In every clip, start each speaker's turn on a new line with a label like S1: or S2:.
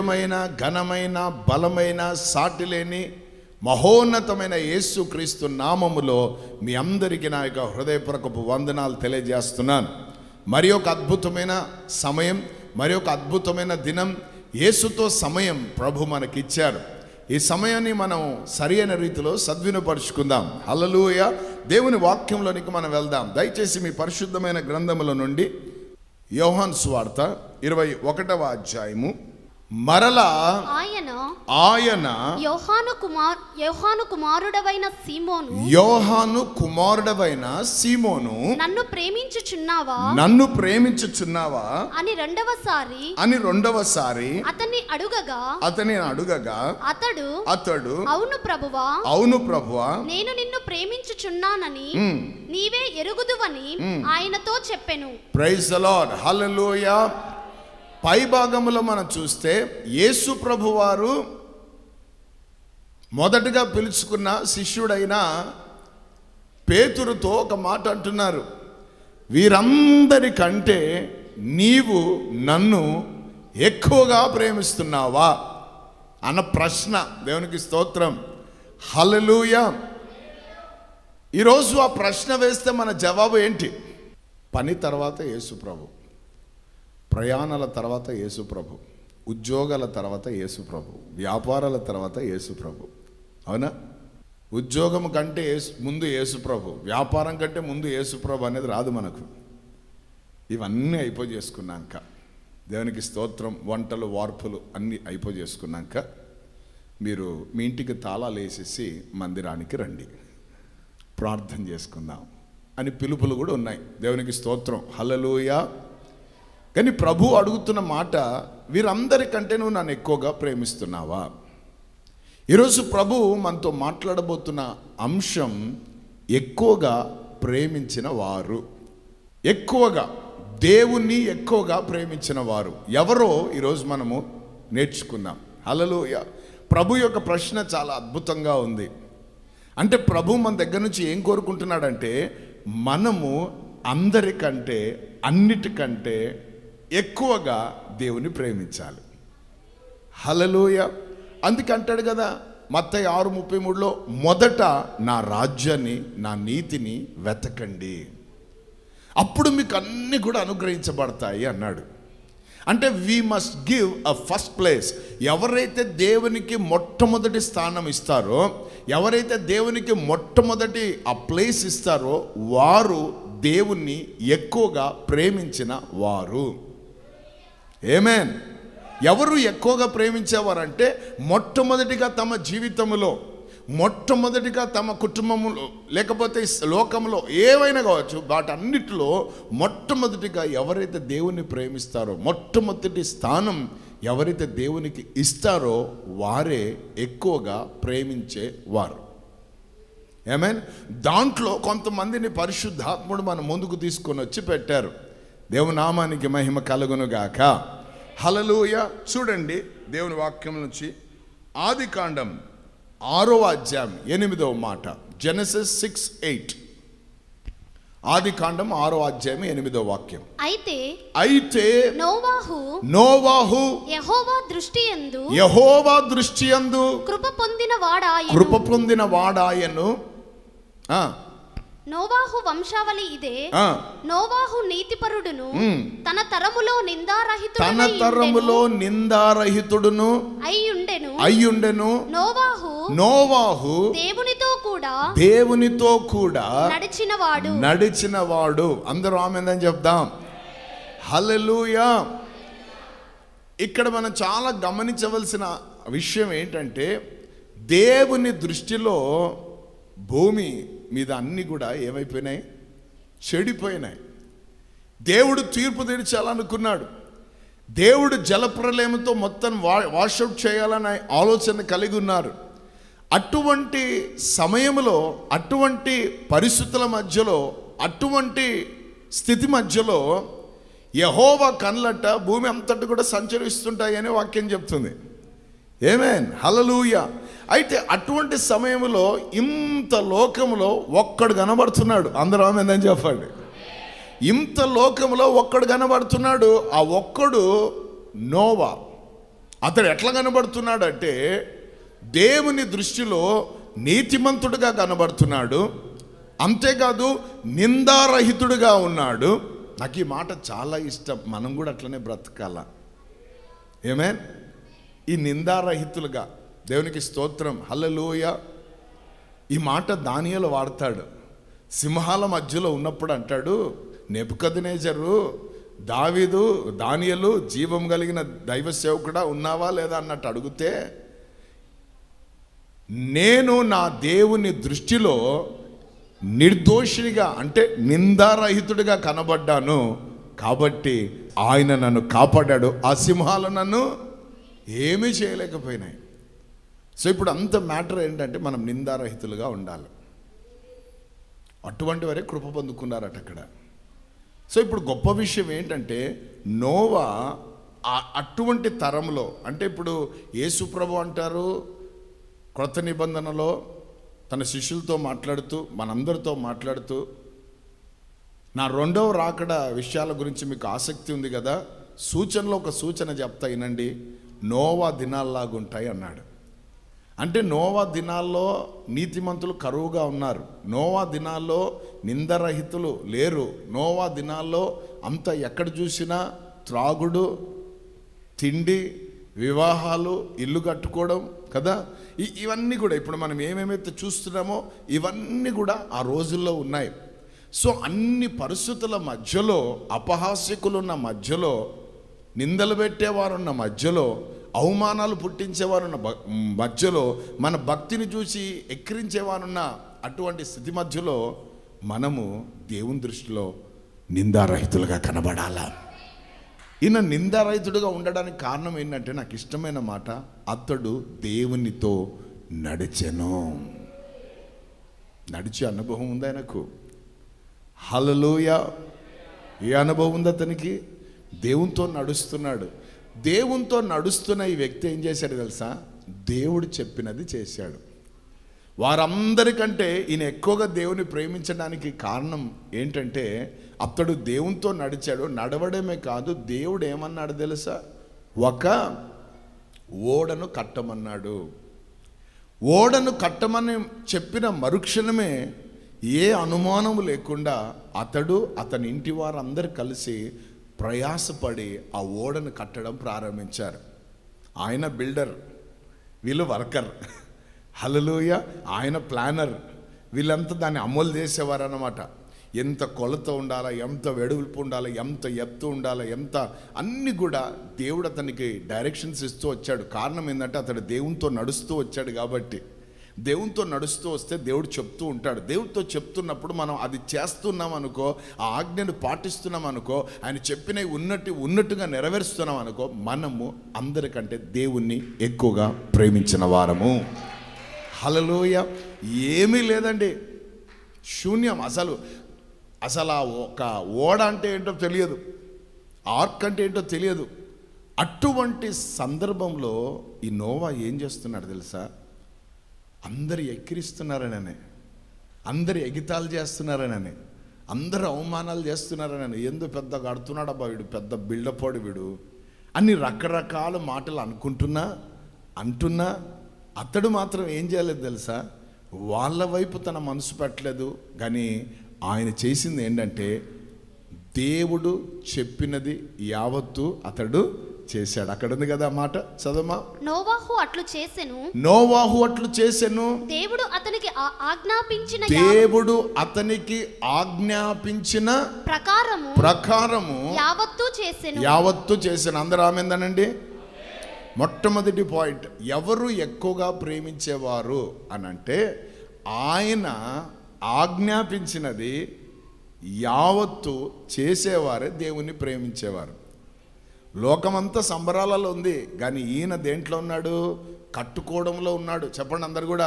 S1: దివ్యమైన ఘనమైన బలమైన సాటిలేని మహోన్నతమైన యేసుక్రీస్తు నామములో మీ అందరికీ నా యొక్క హృదయపూర్వకపు వందనాలు తెలియజేస్తున్నాను మరి ఒక అద్భుతమైన సమయం మరి ఒక అద్భుతమైన దినం యేసుతో సమయం ప్రభు మనకిచ్చారు ఈ సమయాన్ని మనం సరి అయిన రీతిలో సద్వినపరుచుకుందాం హల్లెలూయ దేవుని వాక్యంలోనికి మనం వెళ్దాం దయచేసి మీ పరిశుద్ధమైన గ్రంథముల నుండి యోహాన్ సువార్త ఇరవై ఒకటవ అధ్యాయము మరలా
S2: ఆయన
S1: ఆయన
S2: యోహాను కుమార్ యోహాను కుమారుడవైన సీమోను
S1: యోహాను కుమారుడవైన సీమోను
S2: నన్ను ప్రేమించుచున్నావా
S1: నన్ను ప్రేమించుచున్నావా
S2: అని రెండవసారి
S1: అని రెండవసారి
S2: అతన్ని అడుగగా
S1: అతని అడుగగా
S2: అతడు
S1: అతడు
S2: అవును ప్రభువా
S1: అవును ప్రభువా
S2: నేను నిన్ను ప్రేమించుచున్నానని నీవే ఎరుగుదువని ఆయనతో చెప్పెను
S1: ప్రైజ్ ద లార్డ్ హల్లెలూయా పై భాగంలో మనం చూస్తే యేసు ప్రభువారు మొదటగా పిలుచుకున్న శిష్యుడైన పేతురుతో ఒక మాట అంటున్నారు వీరందరికంటే నీవు నన్ను ఎక్కువగా ప్రేమిస్తున్నావా అన్న ప్రశ్న దేవునికి స్తోత్రం హల్లెలూయా ఈరోజు ఆ ప్రశ్న వేస్తే మన జవాబు ఏంటి పని తర్వాత యేసు ప్రభు ప్రయాణాల తర్వాత యేసు ప్రభు ఉద్యోగాల తర్వాత యేసు ప్రభు వ్యాపారాల తర్వాత యేసు ప్రభు అవునా ఉద్యోగం కంటే యేసు ముందు యేసు ప్రభు వ్యాపారం కంటే ముందు యేసు ప్రభు అనేది రాదు మనకు ఇవన్నీ అయిపో చేసుకున్నాక దేవునికి స్తోత్రం వంటలు వార్పులు అన్నీ అయిపో చేసుకున్నాక మీరు మీ ఇంటికి తాళాలు వేసేసి మందిరానికి రండి ప్రార్థన చేసుకుందాం అని పిలుపులు కూడా ఉన్నాయి దేవునికి స్తోత్రం హల్లెలూయా కానీ ప్రభు అడుగుతున్న మాట వీరందరికంటే నువ్వు నన్ను ఎక్కువగా ప్రేమిస్తున్నావా ఈరోజు ప్రభు మనతో మాట్లాడబోతున్న అంశం ఎక్కువగా ప్రేమించిన వారు ఎక్కువగా దేవుణ్ణి ఎక్కువగా ప్రేమించిన వారు ఎవరో ఈరోజు మనము నేర్చుకుందాం హల్లెలూయ ప్రభు యొక్క ప్రశ్న చాలా అద్భుతంగా ఉంది అంటే ప్రభు మన దగ్గర నుంచి ఏం కోరుకుంటున్నాడంటే మనము అందరికంటే అన్నిటికంటే ఎక్కువగా దేవుని ప్రేమించాలి హలలోయ అందుకే అంటాడు కదా మత్తయి ఆరు ముప్పై మూడులో మొదట నా రాజ్యాన్ని నా నీతిని వెతకండి అప్పుడు మీకు అన్నీ కూడా అనుగ్రహించబడతాయి అన్నాడు అంటే we must give a first place ఎవరైతే దేవునికి మొట్టమొదటి స్థానం ఇస్తారో ఎవరైతే దేవునికి మొట్టమొదటి ఆ ప్లేస్ ఇస్తారో వారు దేవుణ్ణి ఎక్కువగా ప్రేమించిన వారు ఏమేన్ ఎవరు ఎక్కువగా ప్రేమించేవారంటే మొట్టమొదటిగా తమ జీవితంలో మొట్టమొదటిగా తమ కుటుంబములో లేకపోతే ఈ లోకంలో ఏవైనా కావచ్చు వాటన్నిటిలో మొట్టమొదటిగా ఎవరైతే దేవుని ప్రేమిస్తారో మొట్టమొదటి స్థానం ఎవరైతే దేవునికి ఇస్తారో వారే ఎక్కువగా ప్రేమించే వారు ఏమేన్ దాంట్లో కొంతమందిని పరిశుద్ధాత్ముడు మన ముందుకు తీసుకొని వచ్చి పెట్టారు దేవునామానికి మహిమ కలుగునుగాక హలలుయ చూడండి దేవుని వాక్యం నుంచి ఆది కాండం ఆరో అధ్యాయం ఎనిమిదవ మాట జెనసిస్ సిక్స్ ఎయిట్ ఆది కాండం ఆరో అధ్యాయం ఎనిమిదవ వాక్యం
S2: అయితే
S1: అయితే
S2: నోవాహు
S1: నోవాహు
S2: యెహోవా దృష్టి యందు
S1: యహోవా దృష్టి అందు
S2: కృప పొందిన వాడాయను
S1: కృప పొందిన వాడాయను ఆ,
S2: నోవాహు వంశావళి ఇదే
S1: ఆ,
S2: నోవాహు నీతిపరుడును తన తరములో
S1: తన
S2: నిందారహితుడనై
S1: తరములో నిందారహితుడును
S2: అయ్యుండెను
S1: అయ్యుండెను
S2: నోవాహు
S1: నోవాహు
S2: దేవునితో కూడా
S1: దేవునితో కూడా
S2: నడిచినవాడు
S1: నడిచిన వాడు అందరూ ఆమెందని చెప్దాం హల్లెలూయా ఇక్కడ మనం చాలా గమనించవలసిన విషయం ఏంటంటే దేవుని దృష్టిలో భూమి మీద అన్నీ కూడా ఏమైపోయినాయి చెడిపోయినాయి దేవుడు తీర్పు తీర్చాలనుకున్నాడు దేవుడు జలప్రలయంతో మొత్తం వా వాషౌట్ చేయాలనే ఆలోచన కలిగి ఉన్నారు అటువంటి సమయంలో అటువంటి పరిస్థితుల మధ్యలో అటువంటి స్థితి మధ్యలో యహోవా కళ్ళట భూమి అంతటి కూడా సంచరిస్తుంటాయని వాక్యం చెప్తుంది ఏమేన్ హలలుయ అయితే అటువంటి సమయంలో ఇంత లోకంలో ఒక్కడు కనబడుతున్నాడు అందరూ ఆమెందని చెప్పండి ఇంత లోకంలో ఒక్కడు కనబడుతున్నాడు ఆ ఒక్కడు నోవా అతడు ఎట్లా కనబడుతున్నాడు అంటే దేవుని దృష్టిలో నీతిమంతుడుగా కనబడుతున్నాడు అంతేకాదు నిందారహితుడుగా ఉన్నాడు నాకు ఈ మాట చాలా ఇష్టం మనం కూడా అట్లనే బ్రతకాల ఏమే ఈ నిందారహితులుగా దేవునికి స్తోత్రం హల్లెలూయ ఈ మాట దానియలు వాడతాడు సింహాల మధ్యలో ఉన్నప్పుడు అంటాడు నెపుకదినేజరు దావీదు దానియలు జీవం కలిగిన దైవ సేవకుడా ఉన్నావా లేదా అన్నట్టు అడిగితే నేను నా దేవుని దృష్టిలో నిర్దోషిగా అంటే నిందారహితుడిగా కనబడ్డాను కాబట్టి ఆయన నన్ను కాపాడాడు ఆ సింహాలు నన్ను ఏమీ చేయలేకపోయినాయి సో ఇప్పుడు అంత మ్యాటర్ ఏంటంటే మనం నిందారహితులుగా ఉండాలి అటువంటి వరే కృప పొందుకున్నారట అక్కడ సో ఇప్పుడు గొప్ప విషయం ఏంటంటే నోవా ఆ- అటువంటి తరంలో అంటే ఇప్పుడు యేసుప్రభు అంటారు క్రొత్త నిబంధనలో తన శిష్యులతో మాట్లాడుతూ మనందరితో మాట్లాడుతూ నా రెండవ రాకడ విషయాల గురించి మీకు ఆసక్తి ఉంది కదా సూచనలో ఒక సూచన చెప్తా వినండి నోవా దినాల్లాగా ఉంటాయి అన్నాడు అంటే నోవా దినాల్లో నీతిమంతులు కరువుగా ఉన్నారు నోవా దినాల్లో నిందరహితులు లేరు నోవా దినాల్లో అంత ఎక్కడ చూసినా త్రాగుడు తిండి వివాహాలు ఇల్లు కట్టుకోవడం కదా ఇ- ఇవన్నీ కూడా ఇప్పుడు మనం ఏమేమైతే చూస్తున్నామో ఇవన్నీ కూడా ఆ రోజుల్లో ఉన్నాయి సో అన్ని పరిస్థితుల మధ్యలో అపహాస్యకులున్న మధ్యలో నిందలు పెట్టేవారున్న మధ్యలో అవమానాలు పుట్టించేవారున్న బ- మధ్యలో మన భక్తిని చూసి ఎక్కిరించేవారున్న అటువంటి స్థితి మధ్యలో మనము దేవుని దృష్టిలో నిందారహితులుగా కనబడాలా ఈయన నిందారహితుడుగా ఉండడానికి కారణం ఏంటంటే నాకు ఇష్టమైన మాట అతడు దేవునితో నడిచెను నడిచే అనుభవం ఉంది ఆయనకు హలలోయ ఏ అనుభవం ఉంది అతనికి దేవునితో నడుస్తున్నాడు దేవునితో నడుస్తున్న ఈ వ్యక్తి ఏం చేశాడు తెలుసా దేవుడు చెప్పినది చేశాడు వారందరికంటే ఈయన ఎక్కువగా దేవుని ప్రేమించడానికి కారణం ఏంటంటే అతడు దేవునితో నడిచాడు నడవడమే కాదు దేవుడు ఏమన్నాడు తెలుసా ఒక ఓడను కట్టమన్నాడు ఓడను కట్టమని చెప్పిన మరుక్షణమే ఏ అనుమానము లేకుండా అతడు అతని ఇంటి వారందరూ కలిసి ప్రయాసపడి ఆ ఓడను కట్టడం ప్రారంభించారు ఆయన బిల్డర్ వీళ్ళు వర్కర్ హలలోయ ఆయన ప్లానర్ వీళ్ళంతా దాన్ని అమలు చేసేవారు అన్నమాట ఎంత కొలత ఉండాలా ఎంత వెడుపులు ఉండాలా ఎంత ఎత్తు ఉండాలా ఎంత అన్ని కూడా దేవుడు అతనికి డైరెక్షన్స్ ఇస్తూ వచ్చాడు కారణం ఏంటంటే అతడు దేవునితో నడుస్తూ వచ్చాడు కాబట్టి దేవునితో నడుస్తూ వస్తే దేవుడు చెప్తూ ఉంటాడు దేవుడితో చెప్తున్నప్పుడు మనం అది చేస్తున్నాం అనుకో ఆ ఆజ్ఞను పాటిస్తున్నాం అనుకో ఆయన చెప్పినవి ఉన్నట్టు ఉన్నట్టుగా నెరవేరుస్తున్నాం అనుకో మనము అందరికంటే దేవుణ్ణి ఎక్కువగా ప్రేమించిన వారము హలలోయ ఏమీ లేదండి శూన్యం అసలు అసలు ఆ ఒక ఓడ అంటే ఏంటో తెలియదు ఆర్క్ అంటే ఏంటో తెలియదు అటువంటి సందర్భంలో ఈ నోవా ఏం చేస్తున్నాడు తెలుసా అందరు ఎక్కిరిస్తున్నారనని అందరు ఎగితాలు చేస్తున్నారనని అందరు అవమానాలు చేస్తున్నారనని ఎందు పెద్ద కడుతున్నాడబ్బా వీడు పెద్ద బిల్డపోడు వీడు అన్ని రకరకాల మాటలు అనుకుంటున్నా అంటున్నా అతడు మాత్రం ఏం చేయలేదు తెలుసా వాళ్ళ వైపు తన మనసు పెట్టలేదు కానీ ఆయన చేసింది ఏంటంటే దేవుడు చెప్పినది యావత్తు అతడు చేశాడు అక్కడ ఉంది కదా ఆ మాట చదవమా
S2: నోవాహు అట్లు చేసెను
S1: నోవాహు అట్లు చేసెను
S2: దేవుడు అతనికి ఆ- ఆజ్ఞాపించిన యా-
S1: దేవుడు అతనికి ఆజ్ఞాపించిన
S2: ప్రకారము
S1: ప్రకారము
S2: యావత్తు చేసెను
S1: యావత్తు చేసిన అందరూ ఆమెందనండి మొట్టమొదటి పాయింట్ ఎవరు ఎక్కువగా ప్రేమించేవారు అని అంటే ఆయన ఆజ్ఞాపించినది యావత్తు చేసేవారే దేవుణ్ణి ప్రేమించేవారు లోకమంతా సంబరాలలో ఉంది కానీ ఈయన దేంట్లో ఉన్నాడు కట్టుకోవడంలో ఉన్నాడు చెప్పండి అందరు కూడా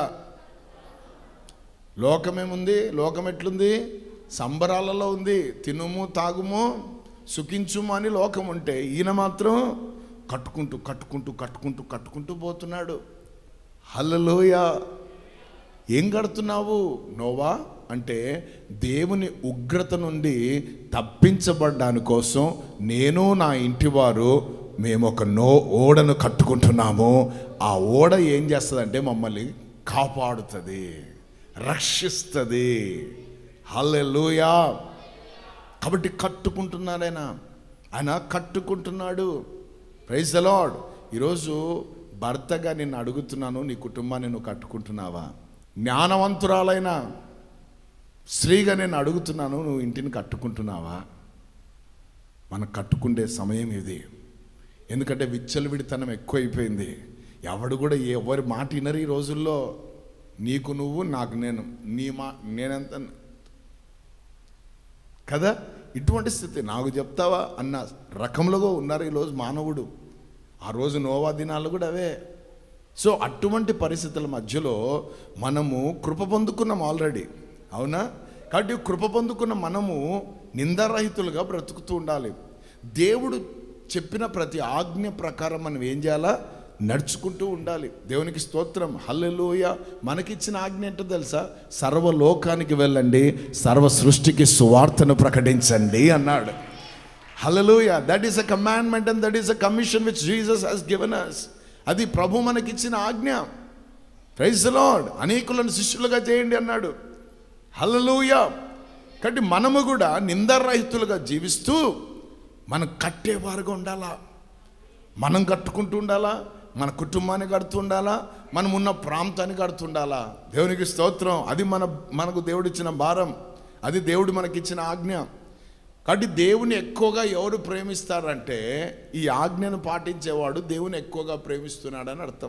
S1: లోకమేముంది లోకం ఎట్లుంది సంబరాలలో ఉంది తినుము తాగుము సుఖించుము అని లోకం ఉంటే ఈయన మాత్రం కట్టుకుంటూ కట్టుకుంటూ కట్టుకుంటూ కట్టుకుంటూ పోతున్నాడు హల్లలోయ ఏం కడుతున్నావు నోవా అంటే దేవుని ఉగ్రత నుండి తప్పించబడ్డాని కోసం నేను నా ఇంటివారు మేము ఒక నో ఓడను కట్టుకుంటున్నాము ఆ ఓడ ఏం చేస్తుందంటే మమ్మల్ని కాపాడుతుంది రక్షిస్తుంది హల్లెలూయా కాబట్టి కట్టుకుంటున్నాడు ఆయన ఆయన కట్టుకుంటున్నాడు ప్రైజ్ ద లార్డ్ ఈరోజు భర్తగా నిన్ను అడుగుతున్నాను నీ కుటుంబాన్ని నువ్వు కట్టుకుంటున్నావా జ్ఞానవంతురాలైన స్త్రీగా నేను అడుగుతున్నాను నువ్వు ఇంటిని కట్టుకుంటున్నావా మనం కట్టుకుండే సమయం ఇది ఎందుకంటే విచ్చలవిడితనం ఎక్కువైపోయింది ఎవడు కూడా ఎవరి మాట వినరు ఈ రోజుల్లో నీకు నువ్వు నాకు నేను నీ మా నేనెంత కదా ఇటువంటి స్థితి నాకు చెప్తావా అన్న రకంలో ఉన్నారు ఈరోజు మానవుడు ఆ రోజు నోవా దినాలు కూడా అవే సో అటువంటి పరిస్థితుల మధ్యలో మనము కృప పొందుకున్నాం ఆల్రెడీ అవునా కాబట్టి కృప పొందుకున్న మనము నిందారహితులుగా బ్రతుకుతూ ఉండాలి దేవుడు చెప్పిన ప్రతి ఆజ్ఞ ప్రకారం మనం ఏం చేయాలా నడుచుకుంటూ ఉండాలి దేవునికి స్తోత్రం హల్లెలూయ మనకిచ్చిన ఆజ్ఞ ఏంటో తెలుసా సర్వలోకానికి వెళ్ళండి సర్వ సృష్టికి సువార్తను ప్రకటించండి అన్నాడు hallelujah that is a commandment and that is a commission which Jesus has given us అది ప్రభు మనకిచ్చిన ఆజ్ఞ ప్రైజ్ లార్డ్ అనేకులను శిష్యులుగా చేయండి అన్నాడు హల్లెలూయ కాబట్టి మనము కూడా నిందరహితులుగా జీవిస్తూ మనం కట్టేవారుగా ఉండాలా మనం కట్టుకుంటూ ఉండాలా మన కుటుంబాన్ని కడుతూ ఉండాలా మనం ఉన్న ప్రాంతాన్ని కడుతుండాలా దేవునికి స్తోత్రం అది మన మనకు దేవుడిచ్చిన భారం అది దేవుడు మనకిచ్చిన ఆజ్ఞ కాబట్టి దేవుని ఎక్కువగా ఎవరు ప్రేమిస్తారంటే ఈ ఆజ్ఞను పాటించేవాడు దేవుని ఎక్కువగా ప్రేమిస్తున్నాడని అర్థం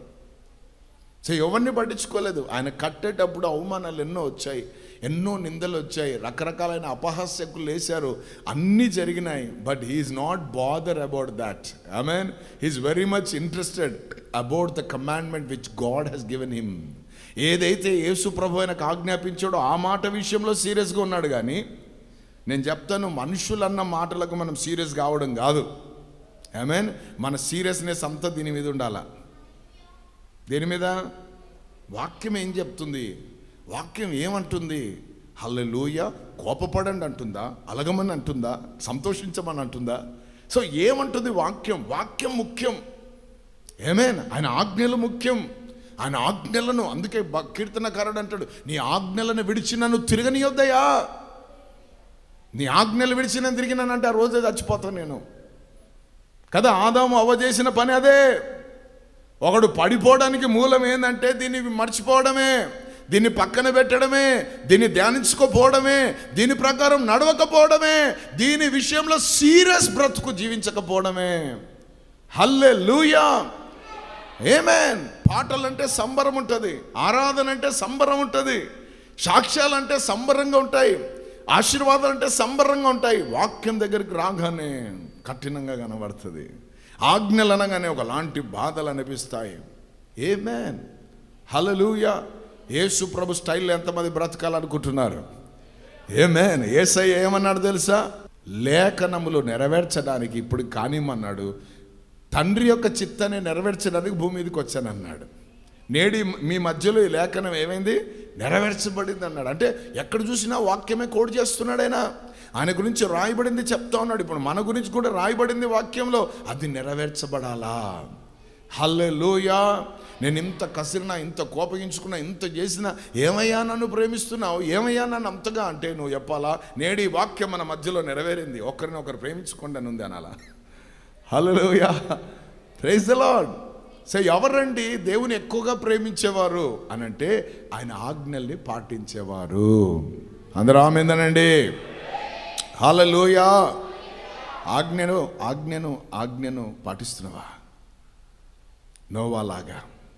S1: సో ఎవరిని పట్టించుకోలేదు ఆయన కట్టేటప్పుడు అవమానాలు ఎన్నో వచ్చాయి ఎన్నో నిందలు వచ్చాయి రకరకాలైన అపహాస్యకులు లేశారు అన్నీ జరిగినాయి but he is not bother about that I mean he is very much interested about the commandment which God has given him ఏదైతే యేసు ప్రభు ఆయనకు ఆజ్ఞాపించాడో ఆ మాట విషయంలో సీరియస్గా ఉన్నాడు కానీ నేను చెప్తాను మనుషులన్న మాటలకు మనం సీరియస్ కావడం కాదు ఐ మీన్ మన సీరియస్నెస్ అంతా దీని మీద ఉండాలా దేని మీద వాక్యం ఏం చెప్తుంది వాక్యం ఏమంటుంది హల్లెలూయ కోపపడండి అంటుందా అలగమని అంటుందా సంతోషించమని అంటుందా సో ఏమంటుంది వాక్యం వాక్యం ముఖ్యం ఏమేన్ ఆయన ఆజ్ఞలు ముఖ్యం ఆయన ఆజ్ఞలను అందుకే బ- కీర్తనకారుడు అంటాడు నీ ఆజ్ఞలను విడిచి నన్ను తిరగనియొద్దయా నీ ఆజ్ఞలు విడిచి నేను తిరిగినానంటే ఆ రోజే చచ్చిపోతాను నేను కదా ఆదాము అవ్వ చేసిన పని అదే ఒకడు పడిపోవడానికి మూలం ఏంటంటే దీన్ని మర్చిపోవడమే దీన్ని పక్కన పెట్టడమే దీన్ని ధ్యానించుకోపోవడమే దీని ప్రకారం నడవకపోవడమే దీని విషయంలో సీరియస్ బ్రతుకు జీవించకపోవడమే హల్లే లూయా ఏమేన్ పాటలంటే సంబరం ఉంటుంది ఆరాధన అంటే సంబరం ఉంటుంది సాక్ష్యాలంటే సంబరంగా ఉంటాయి ఆశీర్వాదాలు అంటే సంబరంగా ఉంటాయి వాక్యం దగ్గరికి రాగానే కఠినంగా కనబడుతుంది ఆజ్ఞలు అనగానే ఒకలాంటి బాధలు అనిపిస్తాయి ఏ మ్యాన్ హలలుయ యేసు ప్రభు స్టైల్లో ఎంతమంది బ్రతకాలనుకుంటున్నారు ఏ మ్యాన్ ఏసై ఏమన్నాడు తెలుసా లేఖనములు నెరవేర్చడానికి ఇప్పుడు కానిమన్నాడు తండ్రి యొక్క చిత్తాన్ని నెరవేర్చడానికి భూమి మీదకి వచ్చానన్నాడు నేడి మీ మధ్యలో ఈ లేఖనం ఏమైంది నెరవేర్చబడింది అన్నాడు అంటే ఎక్కడ చూసినా వాక్యమే కోడ్ చేస్తున్నాడు ఆయన ఆయన గురించి రాయబడింది చెప్తా ఉన్నాడు ఇప్పుడు మన గురించి కూడా రాయబడింది వాక్యంలో అది నెరవేర్చబడాలా హల్లే నేను ఇంత కసిరినా ఇంత కోపగించుకున్నా ఇంత చేసినా ఏమయ్యా నన్ను ప్రేమిస్తున్నావు ఏమయ్యా నన్ను అంతగా అంటే నువ్వు చెప్పాలా నేడి వాక్యం మన మధ్యలో నెరవేరింది ఒకరిని ఒకరు ప్రేమించుకోండి అని ఉంది అనాలా హలోయా ప్రైజ్ ద లార్డ్ సో ఎవరండి దేవుని ఎక్కువగా ప్రేమించేవారు అని అంటే ఆయన ఆజ్ఞల్ని పాటించేవారు అందరూ ఆమెందనండి హల్లెలూయా ఆజ్ఞను ఆజ్ఞను ఆజ్ఞను పాటిస్తున్నావా నోవాలాగా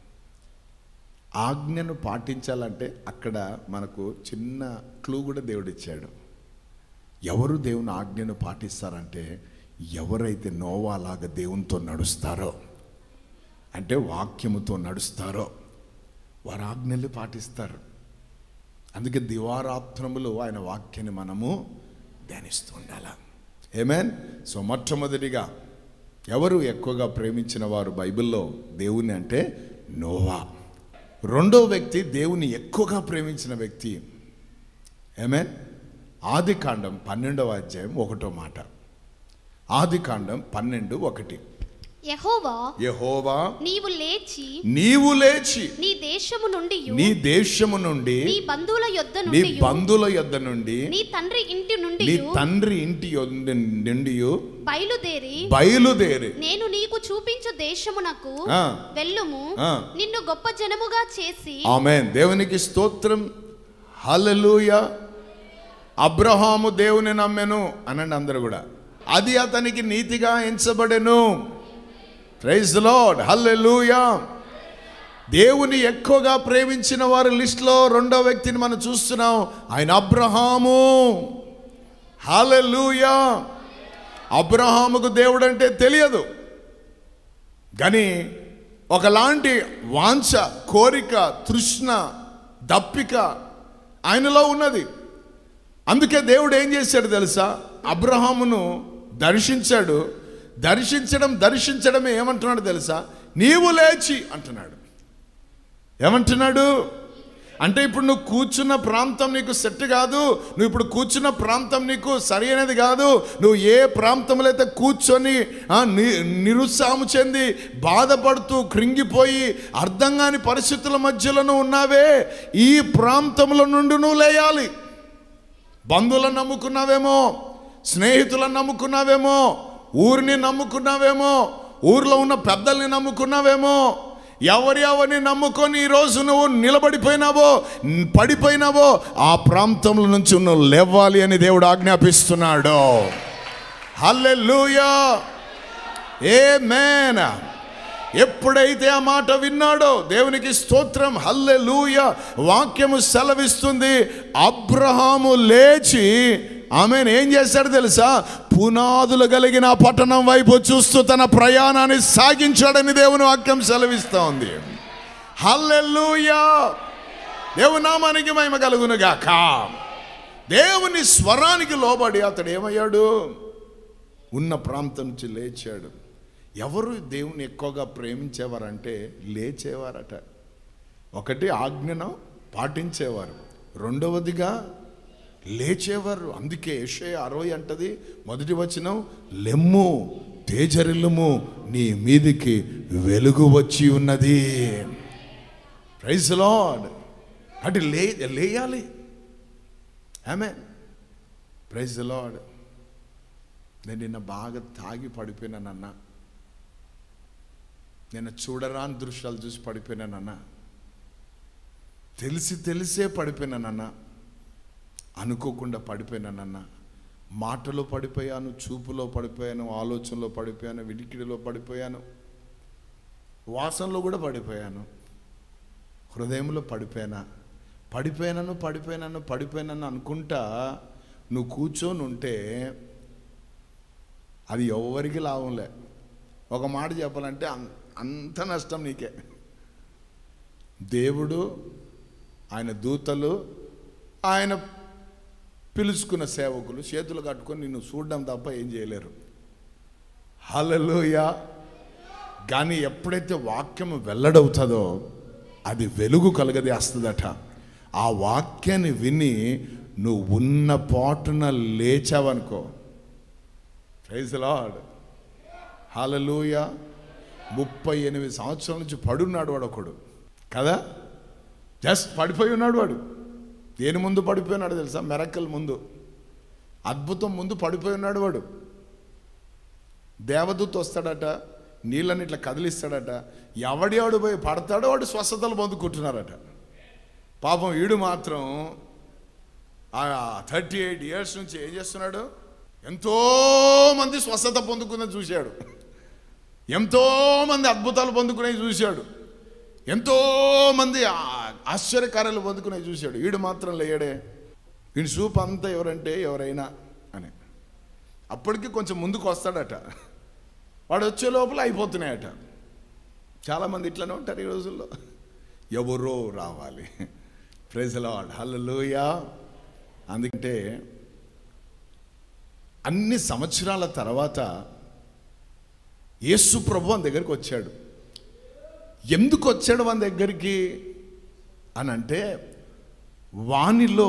S1: ఆజ్ఞను పాటించాలంటే అక్కడ మనకు చిన్న క్లూ కూడా దేవుడు ఇచ్చాడు ఎవరు దేవుని ఆజ్ఞను పాటిస్తారంటే ఎవరైతే నోవాలాగా దేవునితో నడుస్తారో అంటే వాక్యముతో నడుస్తారో వారు ఆజ్ఞలు పాటిస్తారు అందుకే దివారాత్రములు ఆయన వాక్యాన్ని మనము ధ్యానిస్తూ ఉండాల ఏమేన్ సో మొట్టమొదటిగా ఎవరు ఎక్కువగా ప్రేమించిన వారు బైబిల్లో దేవుని అంటే నోవా రెండో వ్యక్తి దేవుని ఎక్కువగా ప్రేమించిన వ్యక్తి ఏమేన్ ఆది కాండం పన్నెండవ అధ్యాయం ఒకటో మాట ఆది కాండం పన్నెండు ఒకటి
S2: యెహోవా
S1: యెహోవా
S2: నీవు లేచి
S1: నీవు లేచి
S2: నీ దేశము నుండి
S1: నీ దేశము నుండి
S2: నీ బంధువుల యొద్ద
S1: నీ
S2: నుండి
S1: బంధువుల యొద్ద నుండి
S2: నీ తండ్రి ఇంటి నుండి
S1: నీ తండ్రి ఇంటి యొద్ద నుండి
S2: బయలుదేరి
S1: బయలుదేరి
S2: నేను నీకు చూపించు దేశమునకు
S1: ఆ.
S2: వెళ్ళుము
S1: ఆ.
S2: నిన్ను గొప్ప జనముగా చేసి
S1: ఆమెన్ దేవునికి స్తోత్రం హల్లెలూయ అబ్రహాము దేవుని నమ్మెను అనండి అందరూ కూడా అది అతనికి నీతిగా ఎంచబడెను ప్రైజ్ లార్డ్ హల్లెలూయా దేవుని ఎక్కువగా ప్రేమించిన వారి లిస్టులో రెండో వ్యక్తిని మనం చూస్తున్నాం ఆయన అబ్రహాము హల్లెలూయా అబ్రహాముకు దేవుడు అంటే తెలియదు కానీ ఒకలాంటి వాంఛ కోరిక తృష్ణ దప్పిక ఆయనలో ఉన్నది అందుకే దేవుడు ఏం చేశాడు తెలుసా అబ్రహామును దర్శించాడు దర్శించడం దర్శించడమే ఏమంటున్నాడు తెలుసా నీవు లేచి అంటున్నాడు ఏమంటున్నాడు అంటే ఇప్పుడు నువ్వు కూర్చున్న ప్రాంతం నీకు సెట్ కాదు నువ్వు ఇప్పుడు కూర్చున్న ప్రాంతం నీకు సరైనది కాదు నువ్వు ఏ ప్రాంతంలో అయితే కూర్చొని ఆ, ని- నిరుత్సాహం చెంది బాధపడుతూ కృంగిపోయి అర్థం కాని పరిస్థితుల మధ్యలో నువ్వు ఉన్నావే ఈ ప్రాంతంలో నుండి నువ్వు లేయాలి బంధువులను నమ్ముకున్నావేమో స్నేహితులను నమ్ముకున్నావేమో ఊరిని నమ్ముకున్నావేమో ఊర్లో ఉన్న పెద్దల్ని నమ్ముకున్నావేమో ఎవరి ఎవరిని నమ్ముకొని ఈరోజు నువ్వు నిలబడిపోయినావో న్- పడిపోయినావో ఆ ప్రాంతంలో నుంచి నువ్వు లేవాలి అని దేవుడు ఆజ్ఞాపిస్తున్నాడు హల్లెలూయా ఏ మేన ఎప్పుడైతే ఆ మాట విన్నాడో దేవునికి స్తోత్రం హల్లెలూయ వాక్యము సెలవిస్తుంది అబ్రహాము లేచి ఆమె ఏం చేశాడు తెలుసా పునాదులు కలిగిన ఆ పట్టణం వైపు చూస్తూ తన ప్రయాణాన్ని సాగించాడని దేవుని వాక్యం సెలవిస్తా ఉంది హల్లెలూయా దేవునామానికి మహిమ కలుగును గాక దేవుని స్వరానికి లోబడి అతడు ఏమయ్యాడు ఉన్న ప్రాంతం నుంచి లేచాడు ఎవరు దేవుని ఎక్కువగా ప్రేమించేవారంటే లేచేవారట ఒకటి ఆజ్ఞను పాటించేవారు రెండవదిగా లేచేవారు అందుకే యెషయా అరవై అంటది మొదటి వచనం లెమ్ము తేజరిల్లుము నీ మీదికి వెలుగు వచ్చి ఉన్నది ప్రైజ్ లార్డ్ అంటే లే లేయాలి ఆమె ప్రైజ్ లార్డ్ నేను నిన్న బాగా తాగి పడిపోయినానన్నా నేను చూడరాని దృశ్యాలు చూసి పడిపోయినానన్నా తెలిసి తెలిసే పడిపోయినానన్నా అనుకోకుండా పడిపోయినానన్నా మాటలో పడిపోయాను చూపులో పడిపోయాను ఆలోచనలో పడిపోయాను విడికిడిలో పడిపోయాను వాసనలో కూడా పడిపోయాను హృదయంలో పడిపోయినా పడిపోయినాను పడిపోయినాను పడిపోయినాను అనుకుంటా నువ్వు కూర్చొని ఉంటే అది ఎవరికి లాభంలే ఒక మాట చెప్పాలంటే అం- అంత నష్టం నీకే దేవుడు ఆయన దూతలు ఆయన పిలుచుకున్న సేవకులు చేతులు కట్టుకొని నిన్ను చూడడం తప్ప ఏం చేయలేరు హల్లెలూయా కానీ ఎప్పుడైతే వాక్యం వెల్లడవుతుందో అది వెలుగు కలగదేస్తుందట ఆ వాక్యాన్ని విని నువ్వు ఉన్న పాటున లేచావనుకో ప్రైజ్ లార్డ్ హాలలోయ ముప్పై ఎనిమిది సంవత్సరాల నుంచి పడున్నాడు వాడు ఒకడు కదా జస్ట్ పడిపోయి ఉన్నాడు వాడు దేని ముందు పడిపోయినాడు తెలుసా మెరక్కల్ ముందు అద్భుతం ముందు పడిపోయి ఉన్నాడు వాడు దేవదూత వస్తాడట నీళ్ళని ఇట్లా కదిలిస్తాడట ఎవడి ఆడు పోయి పడతాడో వాడు స్వస్థతలు పొందుకుంటున్నారట పాపం వీడు మాత్రం ఆ థర్టీ ఎయిట్ ఇయర్స్ నుంచి ఏం చేస్తున్నాడు ఎంతో మంది స్వస్థత పొందుకున్నది చూశాడు ఎంతో మంది అద్భుతాలు పొందుకునేవి చూశాడు ఎంతో మంది ఆ- ఆశ్చర్యకార్యాలు పొందుకునేవి చూశాడు వీడు మాత్రం లేయడే వీడి సూప్ అంతా ఎవరంటే ఎవరైనా అని అప్పటికి కొంచెం ముందుకు వస్తాడట వాడు వచ్చే లోపల అయిపోతున్నాయట చాలామంది ఇట్లనే ఉంటారు ఈ రోజుల్లో ఎవరో రావాలి ప్రైజ్లాడ్ హల్లెలూయా అందుకంటే అన్ని సంవత్సరాల తర్వాత యేసు ప్రభు మన దగ్గరికి వచ్చాడు ఎందుకు వచ్చాడు మన దగ్గరికి అని అంటే వానిలో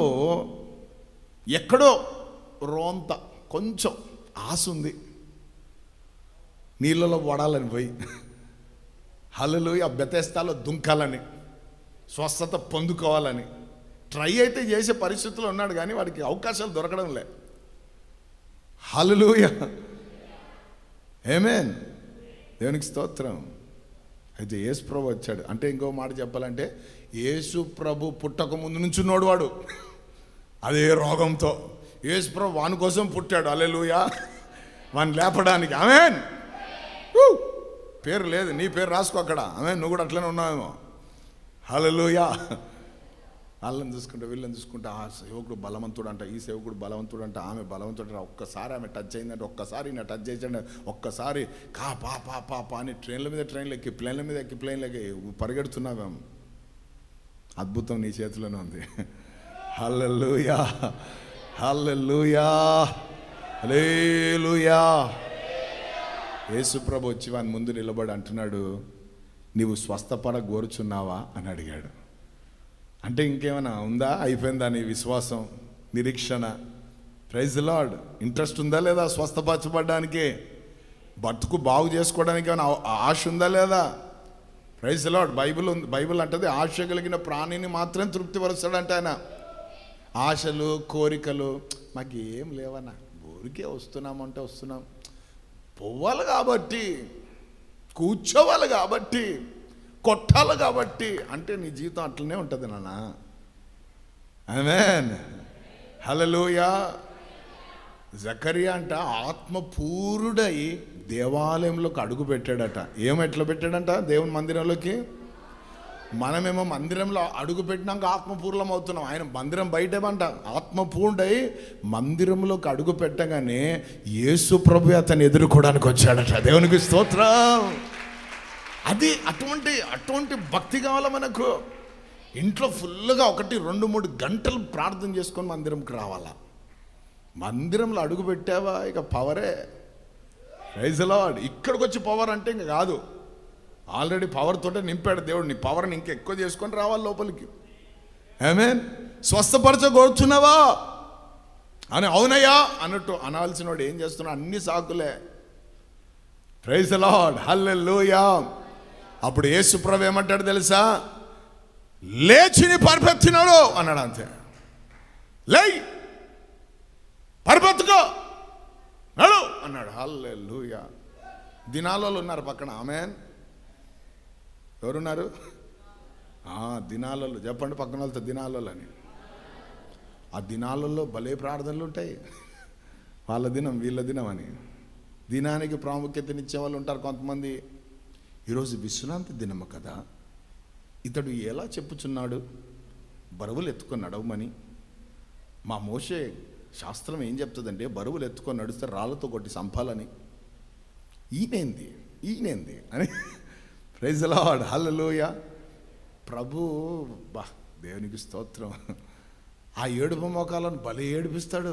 S1: ఎక్కడో రోంత కొంచెం ఆశ ఉంది నీళ్ళలో పడాలని పోయి హల్లు ఆ బెతేస్తాలో దుంకాలని స్వస్థత పొందుకోవాలని ట్రై అయితే చేసే పరిస్థితుల్లో ఉన్నాడు కానీ వాడికి అవకాశాలు దొరకడం లే హల్లుయ ఏమేన్ దేవునికి స్తోత్రం అయితే యేసు ప్రభు వచ్చాడు అంటే ఇంకో మాట చెప్పాలంటే యేసు ప్రభు పుట్టక ముందు నుంచి ఉన్నాడు వాడు అదే రోగంతో యేసు ప్రభు వాని కోసం పుట్టాడు అల్లెలుయా వాని లేపడానికి ఆమెన్ పేరు లేదు నీ పేరు రాసుకో అక్కడ ఆమె నువ్వు కూడా అట్లనే ఉన్నావేమో హల్లెలూయా వాళ్ళని చూసుకుంటే వీళ్ళని చూసుకుంటే ఆ సేవకుడు బలవంతుడు అంట ఈ సేవకుడు బలవంతుడు అంట ఆమె బలవంతుడు అంట ఒక్కసారి ఆమె టచ్ అయిందంటే ఒక్కసారి నా టచ్ చేసాడు ఒక్కసారి కా పా పా పా పా అని ట్రైన్ల మీద ట్రైన్లు ఎక్కి ప్లేన్ల మీద ఎక్కి ప్లేన్లు ఎక్కి పరిగెడుతున్నామేమో అద్భుతం నీ చేతిలోనే ఉంది హల్లెలూయా హల్లెలూయా హల్లెలూయా యేసు ప్రభు వచ్చి వాని ముందు నిలబడి అంటున్నాడు నీవు స్వస్థపడ కోరుచున్నావా అని అడిగాడు అంటే ఇంకేమైనా ఉందా అయిపోయిందా నీ విశ్వాసం నిరీక్షణ ప్రైజ్ లార్డ్ ఇంట్రెస్ట్ ఉందా లేదా స్వస్థపరచబడడానికి బతుకు బాగు చేసుకోవడానికి ఏమైనా ఆ- ఆశ ఉందా లేదా ప్రైజ్ లార్డ్ బైబిల్ ఉంది బైబిల్ అంటది ఆశ కలిగిన ప్రాణిని మాత్రం తృప్తిపరుస్తాడంట ఆయన ఆశలు కోరికలు మాకు ఏం లేవన్నా ఊరికే వస్తున్నామంటే వస్తున్నాం పోవాలి కాబట్టి కూర్చోవాలి కాబట్టి కొట్టాలి కాబట్టి అంటే నీ జీవితం అట్లనే ఉంటుంది నాన్న ఆమెన్ హలలోయా జకరియా అంట ఆత్మపూరుడై దేవాలయంలోకి అడుగు పెట్టాడట ఏం ఎట్లా పెట్టాడంట దేవుని మందిరంలోకి మనమేమో మందిరంలో అడుగు పెట్టినాక ఆత్మపూర్లం అవుతున్నాం ఆయన మందిరం బయటేమంట ఆత్మపూర్ణై మందిరంలోకి అడుగు పెట్టగానే యేసు ప్రభు అతన్ని ఎదుర్కోవడానికి వచ్చాడట దేవునికి స్తోత్రం అది అటువంటి అటువంటి భక్తి కావాలా మనకు ఇంట్లో ఫుల్గా ఒకటి రెండు మూడు గంటలు ప్రార్థన చేసుకొని మందిరంకి రావాలా మందిరంలో అడుగు పెట్టావా ఇక పవరే రైజ్ లాడ్ ఇక్కడికి వచ్చి పవర్ అంటే ఇంక కాదు ఆల్రెడీ పవర్ తోటే నింపాడు దేవుడు నీ పవర్ని ఇంకా ఎక్కువ చేసుకొని రావాలి లోపలికి ఏమేన్ స్వస్థపరచగోరుచున్నావా అని అవునయ్యా అన్నట్టు అనాల్సిన వాడు ఏం చేస్తున్నా అన్ని సాకులే ప్రైజ్ లాడ్ హల్లెలూయా అప్పుడు యేసు ప్రభు ఏమంటాడు తెలుసా లేచిని పరిపెత్తినాడు అన్నాడు అంతే లేయ్ పరిపెత్తుకో నడు అన్నాడు హల్లెలూయా దినాలలో ఉన్నారు పక్కన ఆమెన్ ఎవరున్నారు ఆ, దినాలలో చెప్పండి పక్కన వాళ్ళతో దినాలలో అని ఆ దినాలలో భలే ప్రార్థనలు ఉంటాయి వాళ్ళ దినం వీళ్ళ దినం అని దినానికి ప్రాముఖ్యతనిచ్చే వాళ్ళు ఉంటారు కొంతమంది ఈరోజు విశ్రాంతి దినము కదా ఇతడు ఎలా చెప్పుచున్నాడు బరువులు ఎత్తుకొని నడవమని మా మోషే శాస్త్రం ఏం చెప్తుందంటే బరువులు ఎత్తుకొని నడిస్తే రాళ్ళతో కొట్టి సంపాలని ఈయనేంది ఈయనేంది అని ప్రైజ్ లాడ్ హల్లలోయ ప్రభు బా దేవునికి స్తోత్రం ఆ ఏడుపు మోకాలను భలే ఏడిపిస్తాడు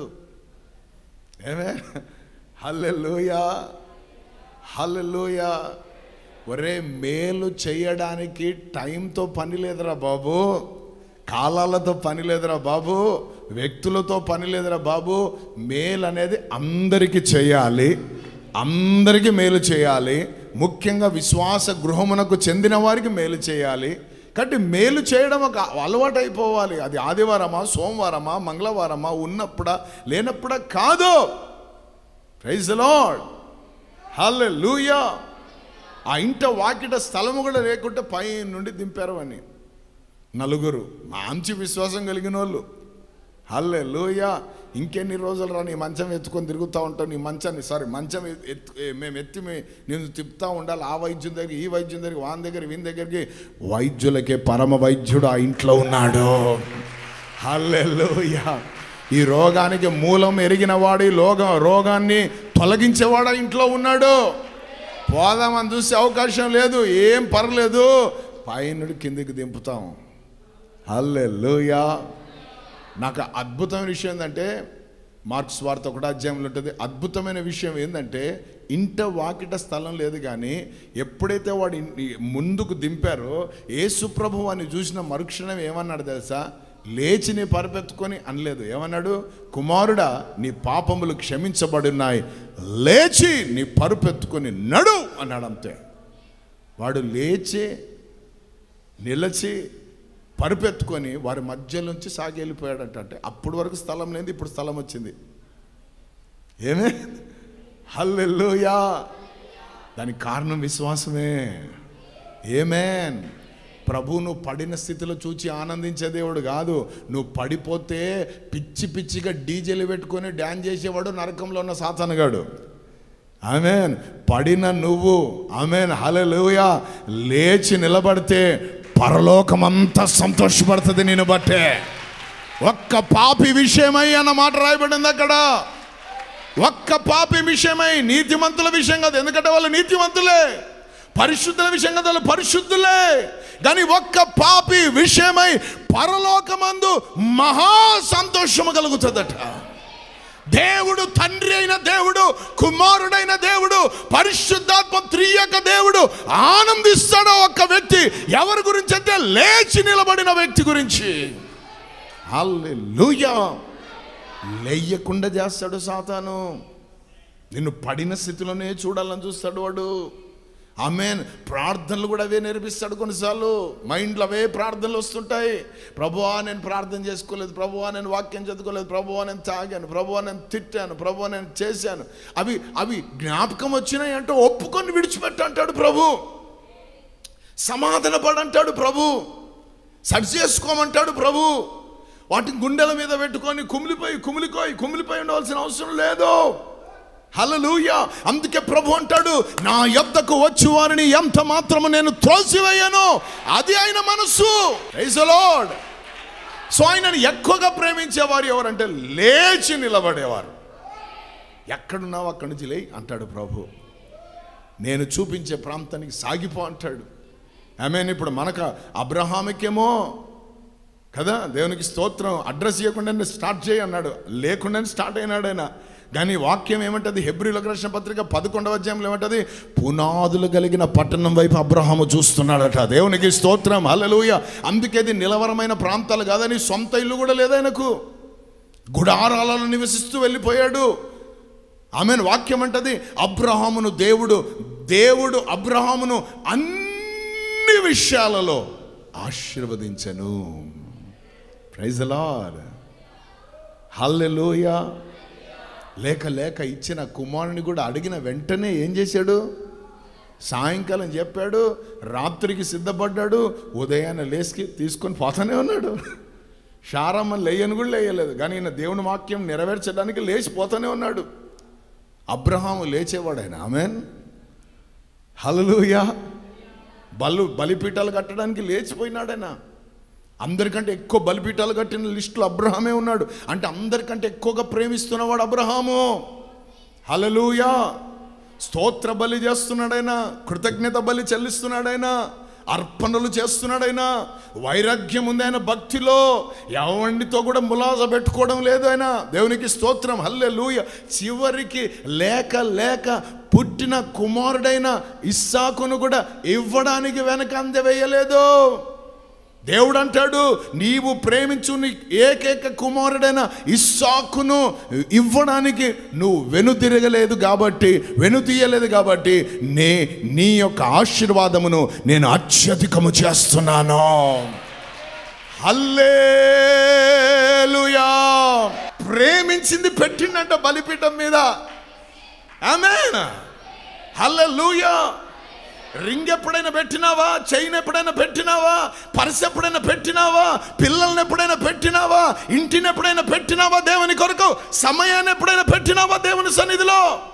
S1: ఏమే హల్లెలూయ హల్లెలూయ ఒరే మేలు చేయడానికి టైంతో పని లేదురా బాబు కాలాలతో పని లేదురా బాబు వ్యక్తులతో పని లేదురా బాబు మేలు అనేది అందరికీ చేయాలి అందరికీ మేలు చేయాలి ముఖ్యంగా విశ్వాస గృహమునకు చెందిన వారికి మేలు చేయాలి కాబట్టి మేలు చేయడం ఒక అలవాటు అయిపోవాలి అది ఆదివారమా సోమవారమా మంగళవారమా ఉన్నప్పుడా లేనప్పుడా కాదు ప్రైజ్ లార్డ్ హల్లెలూయా ఆ ఇంట వాకిట స్థలము కూడా లేకుంటే పై నుండి దింపారు అని నలుగురు మంచి విశ్వాసం కలిగిన వాళ్ళు హల్లే లూయా ఇంకెన్ని రోజులు రా నీ మంచం ఎత్తుకొని తిరుగుతూ ఉంటావు నీ మంచాన్ని సారీ మంచం ఎత్- ఎత్తు ఏ- మేము ఎత్తి మే- నేను తిప్పుతూ ఉండాలి ఆ వైద్యం దగ్గర ఈ వైద్యం దగ్గర వాని దగ్గర వీని దగ్గరికి వైద్యులకే పరమ వైద్యుడు ఆ ఇంట్లో ఉన్నాడు హల్లెలూయా ఈ రోగానికి మూలం ఎరిగిన వాడు ఈ లోగ రోగాన్ని తొలగించేవాడు ఆ ఇంట్లో ఉన్నాడు పోదామని చూసే అవకాశం లేదు ఏం పర్లేదు పైనుడి కిందికి దింపుతాం హల్లెలూయా నాకు అద్భుతమైన విషయం ఏంటంటే మార్క్స్ వార్త ఒకటి అధ్యాయంలో ఉంటుంది అద్భుతమైన విషయం ఏంటంటే ఇంట వాకిట స్థలం లేదు కానీ ఎప్పుడైతే వాడు ఇన్- ముందుకు దింపారో యేసు ప్రభు అని చూసిన మరుక్షణం ఏమన్నాడు తెలుసా లేచి నీ పరపెత్తుకొని అనలేదు ఏమన్నాడు కుమారుడా నీ పాపములు క్షమించబడున్నాయి లేచి నీ పరుపెత్తుకొని నడు అన్నాడు అంతే వాడు లేచి నిలచి పరుపెత్తుకొని వారి మధ్యలోంచి సాగి వెళ్ళిపోయాడట అంటే అప్పుడు వరకు స్థలం లేదు ఇప్పుడు స్థలం వచ్చింది ఏమే హల్లెలూయా దానికి కారణం విశ్వాసమే ఏమేన్ ప్రభు నువ్వు పడిన స్థితిలో చూచి ఆనందించే దేవుడు కాదు నువ్వు పడిపోతే పిచ్చి పిచ్చిగా డీజేలు పెట్టుకొని డ్యాన్స్ చేసేవాడు నరకంలో ఉన్న సాతానుగాడు ఆమెన్ పడిన నువ్వు ఆమెన్ హలలుయా లేచి నిలబడితే పరలోకమంతా సంతోషపడుతుంది నేను బట్టే ఒక్క పాపి విషయమై అన్న మాట రాయబడింది అక్కడ ఒక్క పాపి విషయమై నీతిమంతుల విషయం కాదు ఎందుకంటే వాళ్ళు నీతిమంతులే పరిశుద్ధుల విషయం కాదు వాళ్ళు పరిశుద్ధులే కానీ ఒక్క పాపి విషయమై పరలోకమందు మహా సంతోషము కలుగుతుందట దేవుడు తండ్రి అయిన దేవుడు కుమారుడైన దేవుడు పరిశుద్ధాత్మ త్రియక దేవుడు ఆనందిస్తాడో ఒక్క వ్యక్తి ఎవరి గురించి అంటే లేచి నిలబడిన వ్యక్తి గురించి హల్లెలూయా లేయకుండా చేస్తాడు సాతాను నిన్ను పడిన స్థితిలోనే చూడాలని చూస్తాడు వాడు ఆమెన్ ప్రార్థనలు కూడా అవే నేర్పిస్తాడు కొన్నిసార్లు మైండ్లో అవే ప్రార్థనలు వస్తుంటాయి ప్రభువా నేను ప్రార్థన చేసుకోలేదు ప్రభువా నేను వాక్యం చదువుకోలేదు ప్రభువా నేను తాగాను ప్రభువా నేను తిట్టాను ప్రభువా నేను చేశాను అవి అవి జ్ఞాపకం వచ్చినాయి అంటే ఒప్పుకొని విడిచిపెట్టు అంటాడు ప్రభు సమాధాన పడంటాడు ప్రభు సరి చేసుకోమంటాడు ప్రభు వాటిని గుండెల మీద పెట్టుకొని కుమిలిపోయి కుమిలిపోయి కుమిలిపోయి ఉండవలసిన అవసరం లేదు హలలుయ అందుకే ప్రభు అంటాడు నా యొద్దకు వచ్చి వారిని ఎంత మాత్రము నేను త్రోసివేయను అది ఆయన మనస్సు Praise the Lord. సో ఆయనను ఎక్కువగా ప్రేమించేవారు ఎవరంటే లేచి నిలబడేవారు ఎక్కడున్నావు అక్కడి నుంచి లేయి అంటాడు ప్రభు నేను చూపించే ప్రాంతానికి సాగిపో అంటాడు ఆమెన్ ఇప్పుడు మనకు అబ్రహామికేమో కదా దేవునికి స్తోత్రం అడ్రస్ ఇవ్వకుండా స్టార్ట్ చేయి అన్నాడు లేకుండానే స్టార్ట్ అయినాడు ఆయన కానీ వాక్యం ఏమంటది హెబ్రిలకు రాసిన పత్రిక పదకొండవ అధ్యాయంలో ఏమంటది పునాదులు కలిగిన పట్టణం వైపు అబ్రహాము చూస్తున్నాడట దేవునికి స్తోత్రం హల్లెలూయ అందుకే ఇది నిలవరమైన ప్రాంతాలు కాదని సొంత ఇల్లు కూడా లేదు ఆయనకు గుడారాలలో నివసిస్తూ వెళ్ళిపోయాడు ఆమెను వాక్యం అంటది అబ్రహామును దేవుడు దేవుడు అబ్రహామును అన్ని విషయాలలో ఆశీర్వదించను ప్రైజ్ లార్ హల్లెలూయా లేక లేక ఇచ్చిన కుమారుని కూడా అడిగిన వెంటనే ఏం చేశాడు సాయంకాలం చెప్పాడు రాత్రికి సిద్ధపడ్డాడు ఉదయాన్నే లేచి తీసుకొని పోతానే ఉన్నాడు షారమ్మ లేయని కూడా లేయలేదు కానీ ఈయన దేవుని వాక్యం నెరవేర్చడానికి లేచిపోతానే ఉన్నాడు అబ్రహాము లేచేవాడు ఆయన ఆమెన్ హలలుయా బలు బలిపీఠాలు కట్టడానికి లేచిపోయినాడు ఆయన అందరికంటే ఎక్కువ బలిపీఠాలు కట్టిన లిస్టులో అబ్రహామే ఉన్నాడు అంటే అందరికంటే ఎక్కువగా ప్రేమిస్తున్నవాడు అబ్రహాము హలలుయా స్తోత్ర బలి చేస్తున్నాడైనా కృతజ్ఞత బలి చెల్లిస్తున్నాడైనా అర్పణలు చేస్తున్నాడైనా వైరాగ్యం ఉంది ఆయన భక్తిలో ఎవరితో కూడా ములాస పెట్టుకోవడం లేదు ఆయన దేవునికి స్తోత్రం హల్లే చివరికి లేక లేక పుట్టిన కుమారుడైన ఇస్సాకును కూడా ఇవ్వడానికి వెనక అందవేయలేదు దేవుడు అంటాడు నీవు ప్రేమించు నీ ఏకైక కుమారుడైన ఇస్సాకును ఇవ్వడానికి నువ్వు వెనుతిరగలేదు కాబట్టి వెనుతీయలేదు కాబట్టి నే నీ యొక్క ఆశీర్వాదమును నేను అత్యధికము చేస్తున్నాను హల్లేలుయా ప్రేమించింది పెట్టిండంట బలిపీఠం మీద ఆమెన్ హల్లెలూయా రింగ్ ఎప్పుడైనా పెట్టినావా చైన్ ఎప్పుడైనా పెట్టినావా పర్స్ ఎప్పుడైనా పెట్టినావా పిల్లల్ని ఎప్పుడైనా పెట్టినావా ఇంటిని ఎప్పుడైనా పెట్టినావా దేవుని కొరకు సమయాన్ని ఎప్పుడైనా పెట్టినావా దేవుని సన్నిధిలో